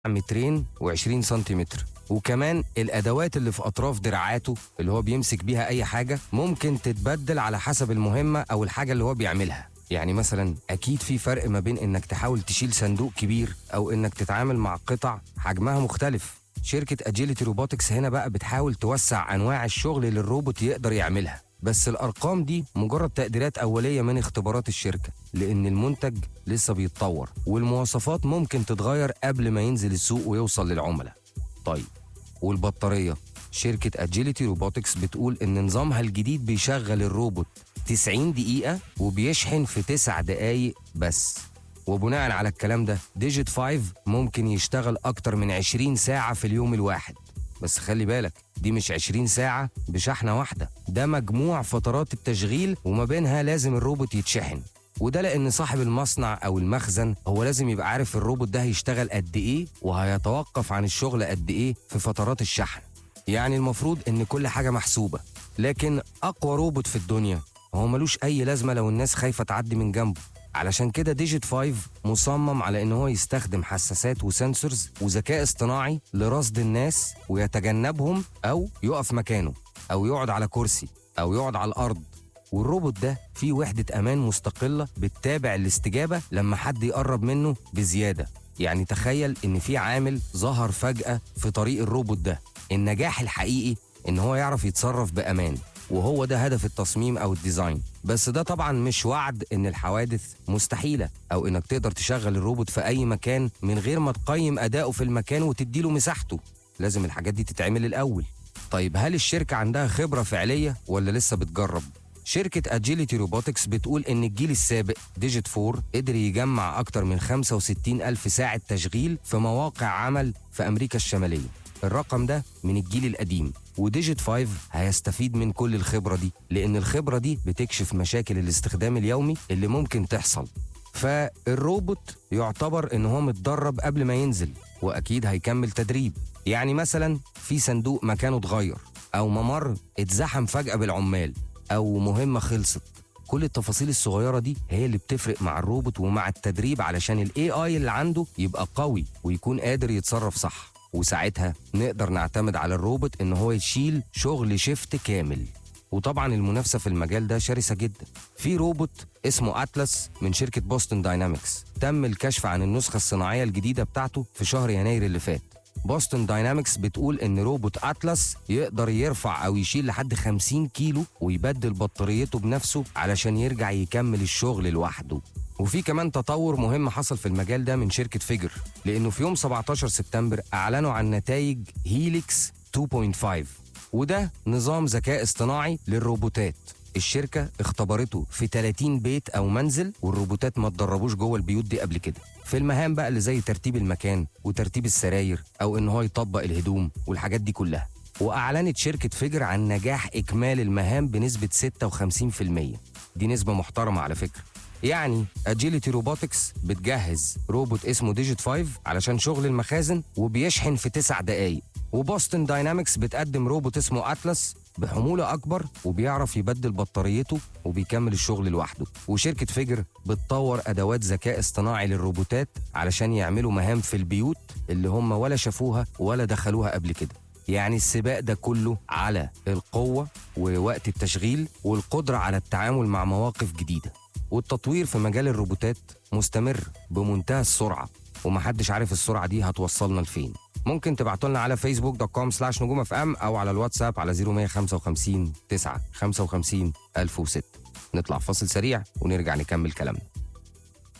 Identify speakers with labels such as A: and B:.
A: مترين و20 سنتيمتر وكمان الادوات اللي في اطراف دراعاته اللي هو بيمسك بيها اي حاجه ممكن تتبدل على حسب المهمه او الحاجه اللي هو بيعملها يعني مثلا اكيد في فرق ما بين انك تحاول تشيل صندوق كبير او انك تتعامل مع قطع حجمها مختلف شركه اجيلتي روبوتكس هنا بقى بتحاول توسع انواع الشغل اللي الروبوت يقدر يعملها بس الارقام دي مجرد تقديرات اوليه من اختبارات الشركه لان المنتج لسه بيتطور والمواصفات ممكن تتغير قبل ما ينزل السوق ويوصل للعملاء طيب والبطاريه شركه اجيلتي روبوتكس بتقول ان نظامها الجديد بيشغل الروبوت 90 دقيقه وبيشحن في 9 دقايق بس وبناء على الكلام ده ديجيت 5 ممكن يشتغل اكتر من 20 ساعه في اليوم الواحد بس خلي بالك دي مش 20 ساعة بشحنة واحدة ده مجموع فترات التشغيل وما بينها لازم الروبوت يتشحن وده لأن صاحب المصنع أو المخزن هو لازم يبقى عارف الروبوت ده هيشتغل قد إيه وهيتوقف عن الشغل قد إيه في فترات الشحن يعني المفروض إن كل حاجة محسوبة لكن أقوى روبوت في الدنيا هو ملوش أي لازمة لو الناس خايفة تعدي من جنبه علشان كده ديجيت 5 مصمم على ان هو يستخدم حساسات وسنسورز وذكاء اصطناعي لرصد الناس ويتجنبهم او يقف مكانه او يقعد على كرسي او يقعد على الارض والروبوت ده فيه وحدة أمان مستقلة بتتابع الاستجابة لما حد يقرب منه بزيادة يعني تخيل إن في عامل ظهر فجأة في طريق الروبوت ده النجاح الحقيقي إن هو يعرف يتصرف بأمان وهو ده هدف التصميم او الديزاين بس ده طبعا مش وعد ان الحوادث مستحيله او انك تقدر تشغل الروبوت في اي مكان من غير ما تقيم اداؤه في المكان وتديله مساحته لازم الحاجات دي تتعمل الاول طيب هل الشركه عندها خبره فعليه ولا لسه بتجرب شركة اجيليتي روبوتكس بتقول إن الجيل السابق ديجيت 4 قدر يجمع أكتر من 65 ألف ساعة تشغيل في مواقع عمل في أمريكا الشمالية الرقم ده من الجيل القديم وديجيت 5 هيستفيد من كل الخبرة دي لأن الخبرة دي بتكشف مشاكل الاستخدام اليومي اللي ممكن تحصل فالروبوت يعتبر ان هو متدرب قبل ما ينزل واكيد هيكمل تدريب يعني مثلا في صندوق مكانه اتغير او ممر اتزحم فجأة بالعمال او مهمة خلصت كل التفاصيل الصغيرة دي هي اللي بتفرق مع الروبوت ومع التدريب علشان الاي اي اللي عنده يبقى قوي ويكون قادر يتصرف صح وساعتها نقدر نعتمد على الروبوت ان هو يشيل شغل شيفت كامل وطبعا المنافسه في المجال ده شرسه جدا في روبوت اسمه اتلس من شركه بوستون داينامكس تم الكشف عن النسخه الصناعيه الجديده بتاعته في شهر يناير اللي فات بوستون داينامكس بتقول ان روبوت اتلس يقدر يرفع او يشيل لحد 50 كيلو ويبدل بطاريته بنفسه علشان يرجع يكمل الشغل لوحده وفي كمان تطور مهم حصل في المجال ده من شركة فيجر لأنه في يوم 17 سبتمبر أعلنوا عن نتائج هيليكس 2.5 وده نظام ذكاء اصطناعي للروبوتات الشركة اختبرته في 30 بيت أو منزل والروبوتات ما اتدربوش جوه البيوت دي قبل كده في المهام بقى اللي زي ترتيب المكان وترتيب السراير أو إن هو يطبق الهدوم والحاجات دي كلها وأعلنت شركة فيجر عن نجاح إكمال المهام بنسبة 56% دي نسبة محترمة على فكرة يعني اجيلتي روبوتكس بتجهز روبوت اسمه ديجيت 5 علشان شغل المخازن وبيشحن في 9 دقايق وبوستن داينامكس بتقدم روبوت اسمه اتلس بحمولة أكبر وبيعرف يبدل بطاريته وبيكمل الشغل لوحده وشركة فيجر بتطور أدوات ذكاء اصطناعي للروبوتات علشان يعملوا مهام في البيوت اللي هم ولا شافوها ولا دخلوها قبل كده يعني السباق ده كله على القوة ووقت التشغيل والقدرة على التعامل مع مواقف جديدة والتطوير في مجال الروبوتات مستمر بمنتهى السرعة ومحدش عارف السرعة دي هتوصلنا لفين ممكن تبعتوا لنا على فيسبوك دوت كوم سلاش نجوم اف ام او على الواتساب على 0155 9 55 1006 نطلع فاصل سريع ونرجع نكمل كلامنا